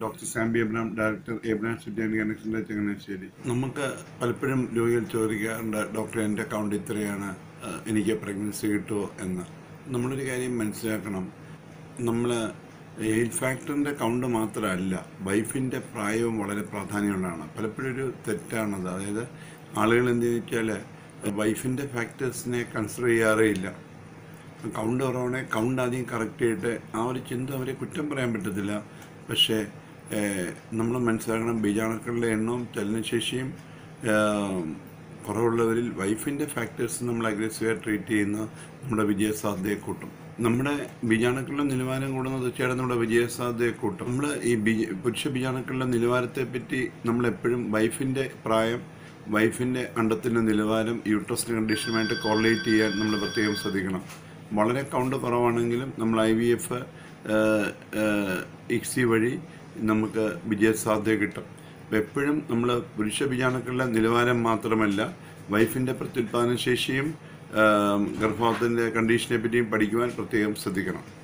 doctor സാംബി Abraham director Abraham സുജാനി കണക്ഷൻ്റെ ചങ്ങനാശ്ശേരി നമുക്ക് പലപ്പോഴും രോഗികൾ ചോദിക്കാറുണ്ട് ഡോക്ടർ എൻ്റെ അക്കൗണ്ട് ഇത്രയാണ് ഏഹ്, എനിക്ക് പ്രഗ്നൻസി കിട്ടുമോ എന്ന് നമ്മളൊരു കാര്യം മനസ്സിലാക്കണം നമ്മൾ എയ്ഡ് ഫാക്ടറിൻ്റെ കൗണ്ട് മാത്രമല്ല വൈഫിൻ്റെ പ്രായവും വളരെ പ്രാധാന്യമുള്ളതാണ് പലപ്പോഴും ഒരു തെറ്റാണത് അതായത് ആളുകൾ എന്ത് വെച്ചാൽ വൈഫിൻ്റെ ഫാക്ടേഴ്സിനെ കൺസിഡർ ചെയ്യാറേ ഇല്ല കൗണ്ട് കുറവാണെ കൗണ്ട് ആദ്യം കറക്റ്റ് ചെയ്തിട്ട് ആ ഒരു ചിന്ത അവരെ കുറ്റം പറയാൻ പറ്റത്തില്ല പക്ഷേ നമ്മൾ മനസ്സിലാക്കണം ബീജാണുക്കളുടെ എണ്ണവും ചലനശേഷിയും ഏഹ്, കുറവുള്ളവരിൽ വൈഫിൻ്റെ ഫാക്ടേഴ്സ് നമ്മൾ അഗ്രസീവായി ട്രീറ്റ് ചെയ്യുന്ന നമ്മുടെ വിജയസാധ്യതയെ കൂട്ടും നമ്മുടെ ബീജാണുക്കളുടെ നിലവാരം കൂടുന്നത് തീർച്ചയായിട്ടും നമ്മുടെ വിജയസാധ്യതയെ കൂട്ടും നമ്മൾ ഈ ബീജ പുരുഷ ബീജാണുക്കളുടെ നിലവാരത്തെ പറ്റി നമ്മളെപ്പോഴും വൈഫിൻ്റെ പ്രായം വൈഫിൻ്റെ അണ്ടത്തിൻ്റെ നിലവാരം യൂട്രസിൻ്റെ കണ്ടീഷനുമായിട്ട് കോറിലേറ്റ് ചെയ്യാൻ നമ്മൾ പ്രത്യേകം ശ്രദ്ധിക്കണം വളരെ കൗണ്ട് കുറവാണെങ്കിലും നമ്മൾ ഐ വി എഫ് ഇക്സി വഴി നമുക്ക് വിജയസാധ്യത കിട്ടും അപ്പോൾ എപ്പോഴും നമ്മൾ പുരുഷ ബീജാണുക്കളുടെ നിലവാരം മാത്രമല്ല വൈഫിൻ്റെ പ്രത്യുൽപാദന ശേഷിയും ഗർഭപാത്രത്തിൻ്റെ കണ്ടീഷനെ പറ്റിയും പഠിക്കുവാൻ പ്രത്യേകം ശ്രദ്ധിക്കണം